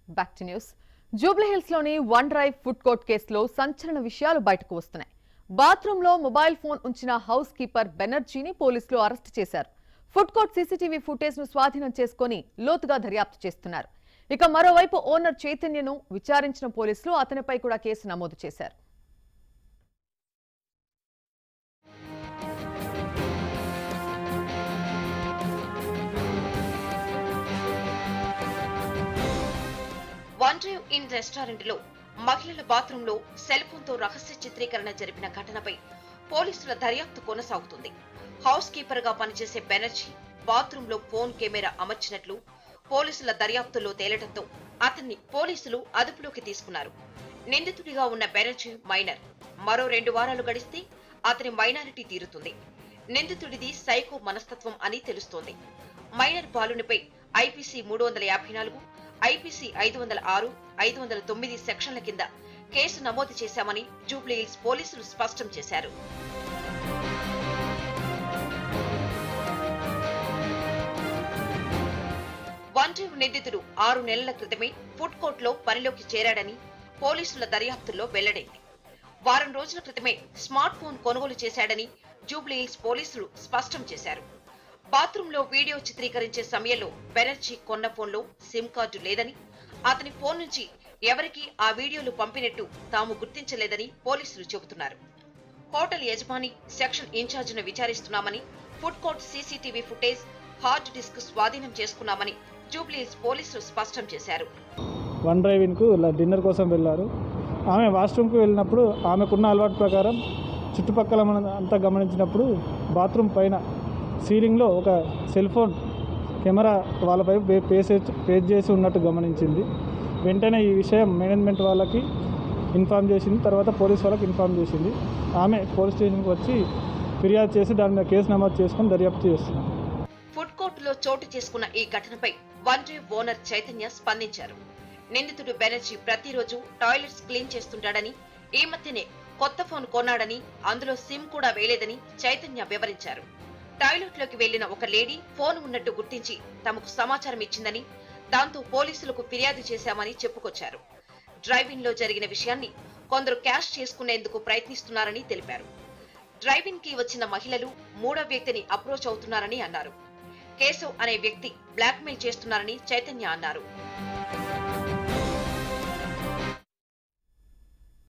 back to news Jubilee Hills లోని one drive food court కేసులో సంచలన విషయాలు బయటకు వస్తున్నాయి బాత్రూమ్ లో మొబైల్ ఫోన్ ఉంచిన హౌస్ కీపర్ బెనర్జీని పోలీసులు అరెస్ట్ చేశారు ఫుడ్ కోర్ట్ సీసీటీవీ ఫుటేజ్ ను స్వాధీనం చేసుకుని లోతుగా దర్యాప్తు చేస్తున్నారు ఇక మరోవైపు ఓనర్ చైతన్యను విచారించిన పోలీసులు అతనిపై కూడా కేసు నమోదు చేశారు వన్ డ్రైవ్ ఇన్ రెస్టారెంట్ లో మహిళల బాత్రూంలో సెల్ ఫోన్ తో రహస్య చిత్రీకరణ జరిపిన ఘటనపై పోలీసుల దర్యాప్తు కొనసాగుతుంది హౌస్ కీపర్ గా పనిచేసే బెనర్జీ బాత్రూమ్ లో ఫోన్ కెమెరా అమర్చినట్లు పోలీసుల దర్యాప్తులో తేలటంతో అతన్ని పోలీసులు అదుపులోకి తీసుకున్నారు నిందితుడిగా ఉన్న బెనర్జీ మైనర్ మరో రెండు వారాలు గడిస్తే అతని మైనారిటీ తీరుతుంది నిందితుడిది సైకో మనస్తత్వం అని తెలుస్తోంది మైనర్ బాలునిపై ఐపీసీ మూడు వందల యాభై నాలుగు ఐపీసీ ఐదు వందల ఆరు ఐదు వందల తొమ్మిది సెక్షన్ల కింద కేసు నమోదు చేశామని జూబ్లీహిల్స్ పోలీసులు స్పష్టం చేశారు వన్ డ్రైవ్ నిందితుడు ఆరు నెలల క్రితమే ఫుడ్ కోర్ట్ లో పనిలోకి చేరాడని పోలీసుల దర్యాప్తుల్లో వెల్లడైంది వారం రోజుల క్రితమే స్మార్ట్ ఫోన్ కొనుగోలు చేశాడని జూబ్లీహిల్స్ పోలీసులు స్పష్టం చేశారు బాత్రూమ్ లో వీడియో చిత్రీకరించే సమయంలో బెనర్జీ కొన్న ఫోన్లో సిమ్ కార్డు లేదని అతని ఫోన్ నుంచి ఎవరికి ఆ వీడియోలు పంపినట్టు తాము గుర్తించలేదని పోలీసులు చెబుతున్నారు హోటల్ యజమాని సెక్షన్ ఇన్ఛార్జిను విచారిస్తున్నామని food court CCTV footage hard disk స్వాధీనం చేసుకున్నామని జూబ్లీహిల్స్ పోలీసులు స్పష్టం చేశారు వన్ డ్రైవ్ ఇన్కు ఇలా డిన్నర్ కోసం వెళ్ళారు ఆమె వాష్రూమ్కి వెళ్ళినప్పుడు ఆమెకున్న అలవాటు ప్రకారం చుట్టుపక్కల మనం అంతా గమనించినప్పుడు బాత్రూమ్ పైన సీలింగ్లో ఒక సెల్ ఫోన్ కెమెరా వాళ్ళపై పే పేస్ పేజ్ చేసి ఉన్నట్టు గమనించింది వెంటనే ఈ విషయం మేనేజ్మెంట్ వాళ్ళకి ఇన్ఫామ్ చేసింది తర్వాత పోలీస్ వాళ్ళకి ఇన్ఫామ్ చేసింది ఆమె పోలీస్ స్టేషన్కి వచ్చి ఫిర్యాదు చేసి దాని మీద కేసు నమోదు చేసుకొని దర్యాప్తు చేస్తున్నాం ఫుడ్ కోర్టులో చోటు చేసుకున్న ఈ ఘటనపై వన్ డ్రైవ్ ఓనర్ చైతన్య స్పందించారు నిందితుడు బెనర్జీ ప్రతిరోజు టాయిలెట్స్ క్లీన్ చేస్తుంటాడని ఈ మధ్యనే కొత్త ఫోన్ కొన్నాడని అందులో సిమ్ కూడా వేయలేదని చైతన్య వివరించారు టాయిలెట్ లోకి వెళ్లిన ఒక లేడీ ఫోన్ ఉన్నట్టు గుర్తించి తమకు సమాచారం ఇచ్చిందని దాంతో పోలీసులకు ఫిర్యాదు చేశామని చెప్పుకొచ్చారు డ్రైవింగ్ లో జరిగిన విషయాన్ని కొందరు క్యాష్ చేసుకునేందుకు ప్రయత్నిస్తున్నారని తెలిపారు డ్రైవింగ్ కి వచ్చిన మహిళలు మూడో వ్యక్తిని అప్రోచ్ అవుతున్నారని అన్నారు కేశవ్ అనే వ్యక్తి బ్లాక్మెయిల్ చేస్తున్నారని చైతన్య అన్నారు